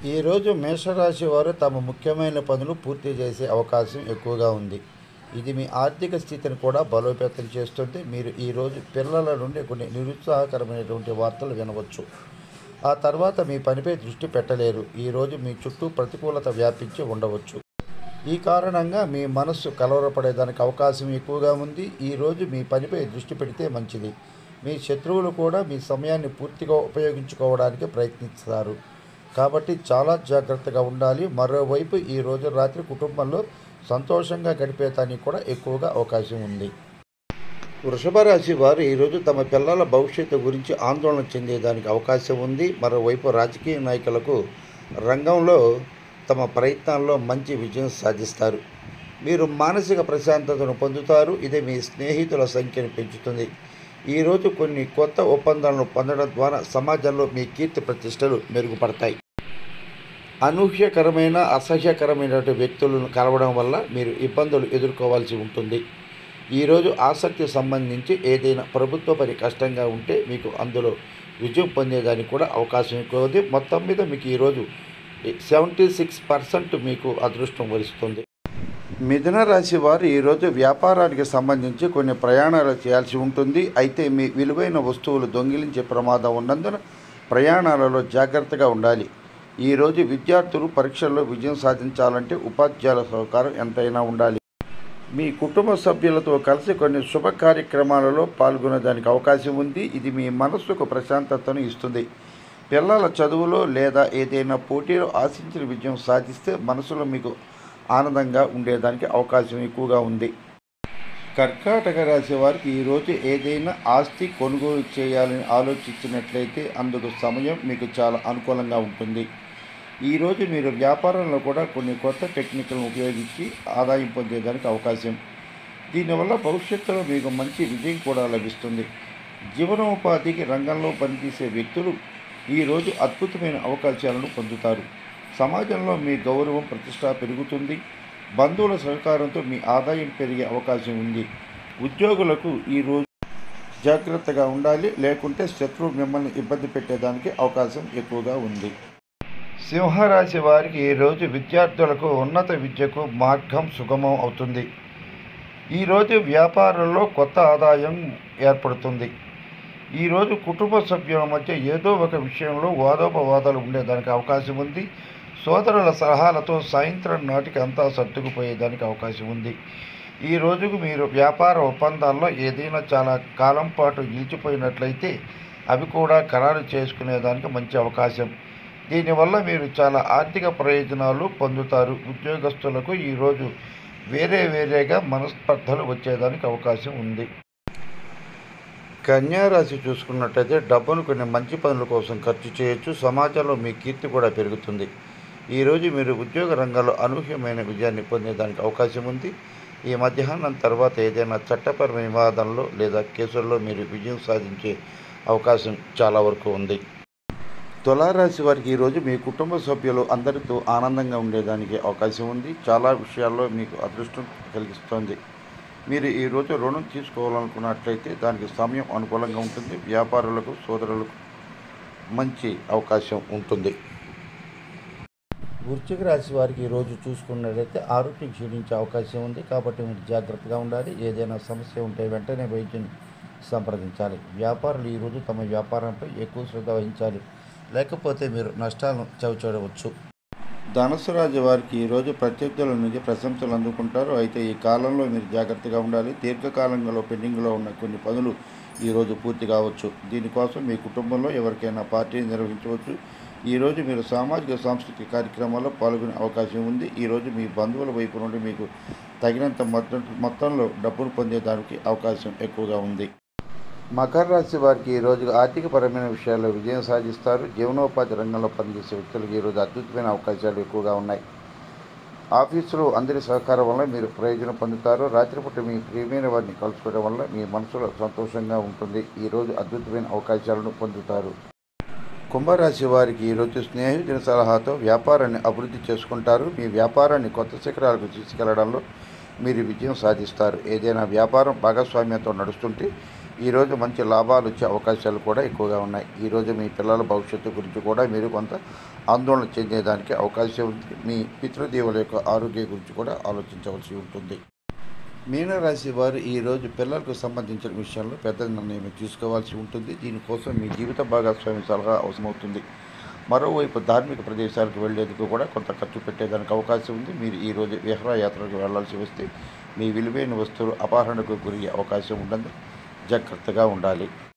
ఈరోజు మేషరాశి వారు తమ ముఖ్యమైన పనులు పూర్తి చేసే అవకాశం ఎక్కువగా ఉంది ఇది మీ ఆర్థిక స్థితిని కూడా బలోపేతం చేస్తుంది మీరు ఈరోజు పిల్లల నుండి కొన్ని నిరుత్సాహకరమైనటువంటి వార్తలు వినవచ్చు ఆ తర్వాత మీ పనిపై దృష్టి పెట్టలేరు ఈరోజు మీ చుట్టూ ప్రతికూలత వ్యాపించి ఉండవచ్చు ఈ కారణంగా మీ మనస్సు కలవరపడేదానికి అవకాశం ఎక్కువగా ఉంది ఈరోజు మీ పనిపై దృష్టి పెడితే మంచిది మీ శత్రువులు కూడా మీ సమయాన్ని పూర్తిగా ఉపయోగించుకోవడానికి ప్రయత్నిస్తారు కాబట్టి చాలా జాగ్రత్తగా ఉండాలి మరోవైపు ఈ రోజు రాత్రి కుటుంబంలో సంతోషంగా గడిపేదానికి కూడా ఎక్కువగా అవకాశం ఉంది వృషభ రాశి వారు ఈరోజు తమ పిల్లల భవిష్యత్తు గురించి ఆందోళన చెందేదానికి అవకాశం ఉంది మరోవైపు రాజకీయ నాయకులకు రంగంలో తమ ప్రయత్నాల్లో మంచి విజయం సాధిస్తారు మీరు మానసిక ప్రశాంతతను పొందుతారు ఇది మీ స్నేహితుల సంఖ్యను పెంచుతుంది ఈరోజు కొన్ని కొత్త ఒప్పందాలను పొందడం ద్వారా సమాజంలో మీ కీర్తి ప్రతిష్టలు మెరుగుపడతాయి అనూహ్యకరమైన అసహ్యకరమైనటువంటి వ్యక్తులను కలవడం వల్ల మీరు ఇబ్బందులు ఎదుర్కోవాల్సి ఉంటుంది ఈరోజు ఆసక్తి సంబంధించి ఏదైనా ప్రభుత్వ పని కష్టంగా ఉంటే మీకు అందులో విజయం పొందేదానికి కూడా అవకాశం ఎక్కువ ఉంది మొత్తం మీద మీకు ఈరోజు సెవెంటీ సిక్స్ పర్సెంట్ మీకు అదృష్టం వరిస్తుంది మిథున రాశి వారు ఈరోజు వ్యాపారానికి సంబంధించి కొన్ని ప్రయాణాలు చేయాల్సి ఉంటుంది అయితే మీ విలువైన వస్తువులు దొంగిలించే ప్రమాదం ఉన్నందున ప్రయాణాలలో జాగ్రత్తగా ఉండాలి ఈరోజు విద్యార్థులు పరీక్షల్లో విజయం సాధించాలంటే ఉపాధ్యాయుల సహకారం ఎంతైనా ఉండాలి మీ కుటుంబ సభ్యులతో కలిసి కొన్ని శుభ కార్యక్రమాలలో పాల్గొనేదానికి అవకాశం ఉంది ఇది మీ మనస్సుకు ప్రశాంతతను ఇస్తుంది పిల్లల చదువులో లేదా ఏదైనా పోటీలో ఆశించిన విజయం సాధిస్తే మనసులో మీకు ఆనందంగా ఉండేదానికి అవకాశం ఎక్కువగా ఉంది కర్కాటక రాశి వారికి ఈరోజు ఏదైనా ఆస్తి కొనుగోలు చేయాలని ఆలోచించినట్లయితే అందుకు సమయం మీకు చాలా అనుకూలంగా ఉంటుంది ఈరోజు మీరు వ్యాపారంలో కూడా కొన్ని కొత్త టెక్నిక్లను ఉపయోగించి ఆదాయం పొందేదానికి అవకాశం దీనివల్ల భవిష్యత్తులో మీకు మంచి విజయం కూడా లభిస్తుంది జీవనోపాధికి రంగంలో పనిచేసే వ్యక్తులు ఈరోజు అద్భుతమైన అవకాశాలను పొందుతారు సమాజంలో మీ గౌరవం ప్రతిష్ట పెరుగుతుంది బంధువుల సహకారంతో మీ ఆదాయం పెరిగే అవకాశం ఉంది ఉద్యోగులకు ఈరోజు జాగ్రత్తగా ఉండాలి లేకుంటే శత్రువు మిమ్మల్ని ఇబ్బంది పెట్టేదానికి అవకాశం ఎక్కువగా ఉంది సింహరాశి వారికి ఈరోజు విద్యార్థులకు ఉన్నత విద్యకు మార్గం సుగమం అవుతుంది ఈరోజు వ్యాపారంలో కొత్త ఆదాయం ఏర్పడుతుంది ఈరోజు కుటుంబ సభ్యుల మధ్య ఏదో ఒక విషయంలో వాదోపవాదాలు ఉండేదానికి అవకాశం ఉంది సోదరుల సలహాలతో సాయంత్రం నాటికి అంతా సర్దుకుపోయేదానికి అవకాశం ఉంది ఈ రోజుకు మీరు వ్యాపార ఒప్పందాల్లో ఏదైనా చాలా కాలం పాటు నిలిచిపోయినట్లయితే అవి కూడా ఖరారు చేసుకునేదానికి మంచి అవకాశం దీనివల్ల మీరు చాలా ఆర్థిక ప్రయోజనాలు పొందుతారు ఉద్యోగస్తులకు ఈరోజు వేరే వేరేగా మనస్పర్ధలు వచ్చేదానికి అవకాశం ఉంది కన్యారాశి చూసుకున్నట్టయితే డబ్బును కొన్ని మంచి పనుల కోసం ఖర్చు చేయొచ్చు సమాజంలో మీ కీర్తి కూడా పెరుగుతుంది ఈరోజు మీరు ఉద్యోగ రంగంలో అనూహ్యమైన విజయాన్ని పొందేదానికి అవకాశం ఉంది ఈ మధ్యాహ్నం తర్వాత ఏదైనా చట్టపరమైన వివాదంలో లేదా కేసుల్లో మీరు విజయం సాధించే అవకాశం చాలా వరకు ఉంది తులారాశి వారికి ఈరోజు మీ కుటుంబ సభ్యులు అందరితో ఆనందంగా ఉండేదానికి అవకాశం ఉంది చాలా విషయాల్లో మీకు అదృష్టం కలిగిస్తోంది మీరు ఈరోజు రుణం తీసుకోవాలనుకున్నట్లయితే దానికి సమయం అనుకూలంగా ఉంటుంది వ్యాపారులకు సోదరులకు మంచి అవకాశం ఉంటుంది వృశ్చిక రాశి వారికి ఈరోజు చూసుకున్నట్లయితే ఆరోగ్యం క్షీణించే అవకాశం ఉంది కాబట్టి మీరు జాగ్రత్తగా ఉండాలి ఏదైనా సమస్య ఉంటే వెంటనే వైద్యుని సంప్రదించాలి వ్యాపారులు ఈరోజు తమ వ్యాపారంపై ఎక్కువ శ్రద్ధ వహించాలి లేకపోతే మీరు నష్టాలను చవిచూడవచ్చు ధనుసు రాజు వారికి ఈరోజు ప్రత్యర్థుల నుంచి ప్రశంసలు అందుకుంటారు అయితే ఈ కాలంలో మీరు జాగ్రత్తగా ఉండాలి దీర్ఘకాలంలో పెండింగ్లో ఉన్న కొన్ని పనులు ఈరోజు పూర్తి కావచ్చు దీనికోసం మీ కుటుంబంలో ఎవరికైనా పార్టీ నిర్వహించవచ్చు ఈరోజు మీరు సామాజిక సాంస్కృతిక కార్యక్రమాల్లో పాల్గొనే అవకాశం ఉంది ఈరోజు మీ బంధువుల వైపు నుండి మీకు తగినంత మొత్తం మొత్తంలో డబ్బులు పొందేదానికి అవకాశం ఎక్కువగా ఉంది మకర రాశి వారికి ఈరోజు ఆర్థికపరమైన విషయాల్లో విజయం సాధిస్తారు జీవనోపాధి రంగంలో పనిచేసే వ్యక్తులకు ఈరోజు అద్భుతమైన అవకాశాలు ఎక్కువగా ఉన్నాయి ఆఫీసులో అందరి సహకారం వల్ల మీరు ప్రయోజనం పొందుతారు రాత్రిపూట మీ ప్రియమైన వారిని కలుసుకోవడం వల్ల మీ మనసులో సంతోషంగా ఉంటుంది ఈరోజు అద్భుతమైన అవకాశాలను పొందుతారు కుంభరాశి వారికి ఈరోజు స్నేహితుని సలహాతో వ్యాపారాన్ని అభివృద్ధి చేసుకుంటారు మీ వ్యాపారాన్ని కొత్త శిఖరాలకు తీసుకెళ్లడంలో మీరు విజయం సాధిస్తారు ఏదైనా వ్యాపారం భాగస్వామ్యంతో నడుస్తుంటే ఈరోజు మంచి లాభాలు వచ్చే అవకాశాలు కూడా ఎక్కువగా ఉన్నాయి ఈరోజు మీ పిల్లల భవిష్యత్తు గురించి కూడా మీరు కొంత ఆందోళన చెందేదానికి అవకాశం ఉంది మీ పితృదేవుల యొక్క ఆరోగ్య గురించి కూడా ఆలోచించవలసి ఉంటుంది మీనరాశి వారు ఈరోజు పిల్లలకు సంబంధించిన విషయంలో పెద్ద నిర్ణయం తీసుకోవాల్సి ఉంటుంది దీనికోసం మీ జీవిత భాగస్వామి సలహా అవసరమవుతుంది మరోవైపు ధార్మిక ప్రదేశాలకు వెళ్ళేందుకు కూడా కొంత ఖర్చు పెట్టేదానికి అవకాశం ఉంది మీరు ఈరోజు విహారయాత్రకు వెళ్ళాల్సి వస్తే మీ విలువైన వస్తువులు అపహరణకు గురయ్యే అవకాశం ఉండదు జాగ్రత్తగా ఉండాలి